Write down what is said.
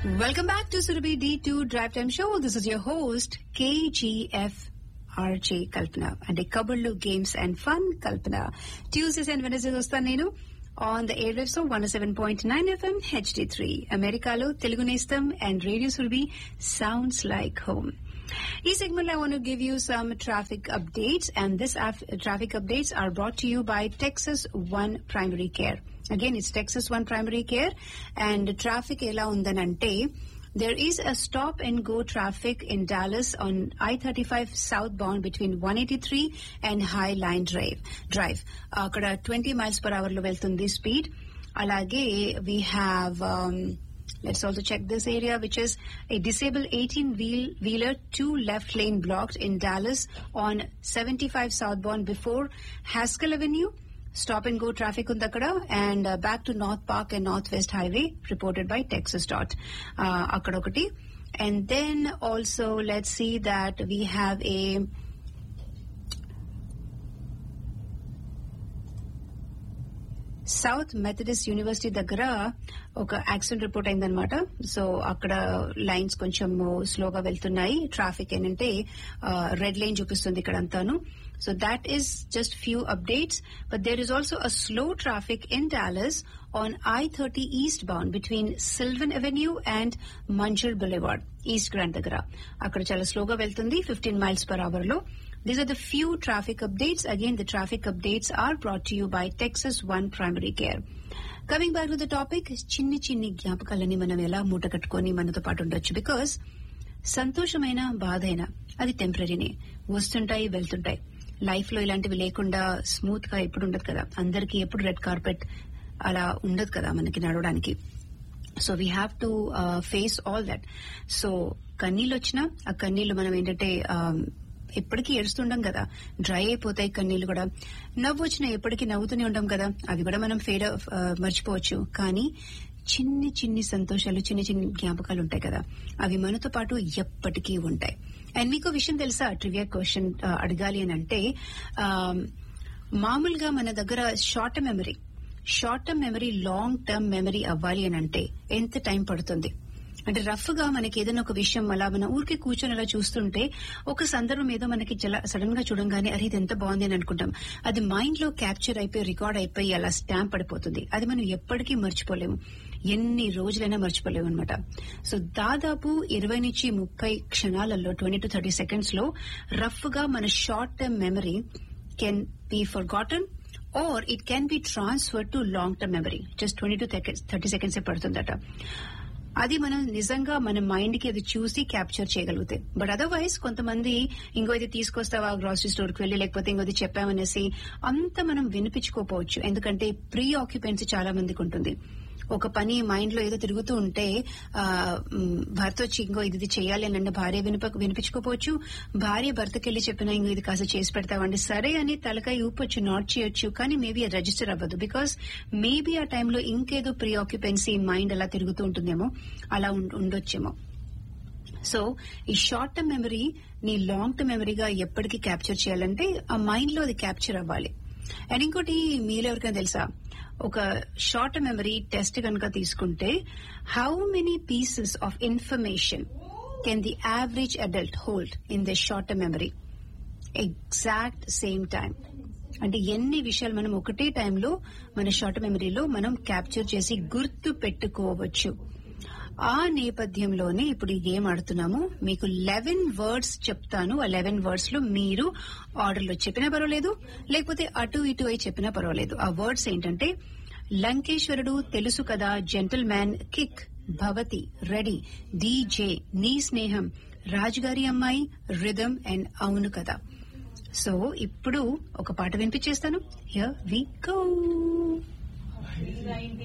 Welcome back to Surabhi D2 Drive Time Show. This is your host, KGF RJ Kalpana. And a Kabullu Games and Fun Kalpana. Tuesdays and Wednesdays వస్తాను నేను on the airwaves of 107.9 FM HD3. అమెరికాలో తెలుగు నేస్తం and Radio Surabhi sounds like home. ఈ segment I want to give you some traffic updates and this af- traffic updates are brought to you by Texas One Primary Care. Again, it's Texas One Primary Care and traffic ఎలా ఉందనంటే there is a stop and go traffic in Dallas on I-35 southbound between 183 and High Line Drive. Drive. అక్కడ 20 miles per hour లో వెళ్తుంది speed అలాగే we have um, Let's also check this area, which is a disabled 18 wheel wheeler, two left lane blocked in Dallas on 75 southbound before Haskell Avenue. Stop and go traffic ఉంది అక్కడ and uh, back to North Park and Northwest Highway reported by Texas Dot. Uh, అక్కడ ఒకటి and then also let's see that we have a South Methodist University దగ్గర ఒక accident report అయిందనమాట so అక్కడ lines కొంచెం స్లోగా వెళ్తున్నాయి ట్రాఫిక్ ఏంటంటే రెడ్ లైన్ చూపిస్తుంది ఇక్కడ అంతాను so that is just few updates but there is also a slow traffic in Dallas on I thirty eastbound between Sylvan avenue and Munger boulevard East Grand దగ్గర అక్కడ చాలా స్లోగా వెళ్తుంది fifteen miles per hour లో These are the few traffic updates. Again, the traffic updates are brought to you by Texas One Primary Care. Coming back to the topic, చిన్ని చిన్ని జ్ఞాపకాలని మనం ఎలా మూట కట్టుకొని మనతో పాటు ఉండొచ్చు బికాస్ సంతోషమైన బాధైనా అది టెంపరీనే వస్తుంటాయి వెళ్తుంటాయి లైఫ్ లో ఇలాంటివి లేకుండా స్మూత్ గా ఎప్పుడు ఉండదు కదా అందరికి ఎప్పుడు రెడ్ కార్పెట్ అలా ఉండదు కదా మనకి నడవడానికి so we have to face all that so కన్నీళ్ళు వచ్చినా ఆ కన్నీళ్లు మనం ఏంటంటే ఎప్పటికీ ఏడుస్తుండం కదా డ్రై అయిపోతాయి కన్నీళ్లు కూడా నవ్వు వచ్చినా ఎప్పటికీ నవ్వుతూనే ఉండం కదా అవి కూడా మనం ఫేడ్ మర్చిపోవచ్చు కానీ చిన్ని చిన్ని సంతోషాలు చిన్ని చిన్ని జ్ఞాపకాలు ఉంటాయి కదా అవి మనతో పాటు ఎప్పటికీ ఉంటాయి అండ్ మీకు విషయం తెలుసా ట్రివియా క్వశ్చన్ అడగాలి అని అంటే మామూలుగా మన దగ్గర short memory short term memory long term memory అవ్వాలి అని అంటే ఎంత టైం పడుతుంది అంటే రఫ్ గా మనకి ఏదైనా ఒక విషయం అలా మన ఊరికి కూర్చొని అలా చూస్తుంటే ఒక సందర్భం ఏదో మనకి సడన్ గా చూడంగానే అరే ఇది ఎంత బాగుంది అని అనుకుంటాం అది మైండ్ లో క్యాప్చర్ అయిపోయి రికార్డ్ అయిపోయి అలా స్టాంప్ పడిపోతుంది అది మనం ఎప్పటికీ మర్చిపోలేము ఎన్ని రోజులైనా మర్చిపోలేము అనమాట సో దాదాపు ఇరవై నుంచి ముప్పై క్షణాలలో ట్వంటీ టు థర్టీ సెకండ్స్ లో రఫ్ గా మన short term memory can be for గాటన్ are it can be transfer to long term memory just twenty to thirty seconds పడుతుందట అది మనం నిజంగా మన మైండ్ కి అది చూసి క్యాప్చర్ చేయగలుగుతాయి బట్ అదర్వైజ్ కొంతమంది ఇంకో ఇది తీసుకొస్తావా గ్రాసరీ స్టోర్ కి వెళ్ళి లేకపోతే ఇంకోది చెప్పామనేసి అంత మనం వినిపించుకోపోవచ్చు ఎందుకంటే ప్రీ ఆక్యుపెన్సీ చాలా మందికి ఉంటుంది ఒక పని మైండ్ లో ఏదో తిరుగుతూ ఉంటే భర్త వచ్చి ఇంకో ఇది చేయాలి అని అంటే భార్య వినిప వినిపించుకోపోవచ్చు భార్య భర్తకి వెళ్ళి చెప్పినా ఇంకో ఇది కాస్త చేసి పెడతావండి సరే అని తలకాయ ఊపొచ్చు నాట్ చేయొచ్చు కానీ మేబీ అది రిజిస్టర్ అవ్వదు బికాస్ మేబీ ఆ టైంలో ఇంకేదో ప్రీ ఆక్యుపెన్సీ మైండ్ అలా తిరుగుతూ ఉంటుందేమో అలా ఉండొచ్చేమో సో ఈ షార్ట్ టర్మ్ మెమరీ నీ లాంగ్ టర్మ్ మెమరీగా ఎప్పటికీ క్యాప్చర్ చేయాలంటే ఆ మైండ్ లో అది క్యాప్చర్ అవ్వాలి అండ్ ఇంకోటి మీరు ఎవరికైనా తెలుసా ఒక షార్ట్ మెమరీ టెస్ట్ కనుక తీసుకుంటే how many pieces of information can the average adult hold in the short memory exact same time అంటే ఎన్ని విషయాలు మనం ఒకటే టైంలో మన షార్ట్ మెమరీలో మనం క్యాప్చర్ చేసి గుర్తు పెట్టుకోవచ్చు ఆ నేపథ్యంలోనే ఇప్పుడు ఈ గేమ్ ఆడుతున్నాము మీకు లెవెన్ వర్డ్స్ చెప్తాను ఆ లెవెన్ వర్డ్స్ లో మీరు ఆర్డర్లో చెప్పినా పర్వాలేదు లేకపోతే అటు ఇటు అయి చెప్పినా పర్వాలేదు ఆ వర్డ్స్ ఏంటంటే లంకేశ్వరుడు తెలుసు కదా జెంటల్ మ్యాన్ కిక్ భవతి రెడీ డీజే నీ స్నేహం రాజుగారి అమ్మాయి రిథమ్ అండ్ అవును కదా సో ఇప్పుడు ఒక పాట వినిపించేస్తాను హియర్ వి గో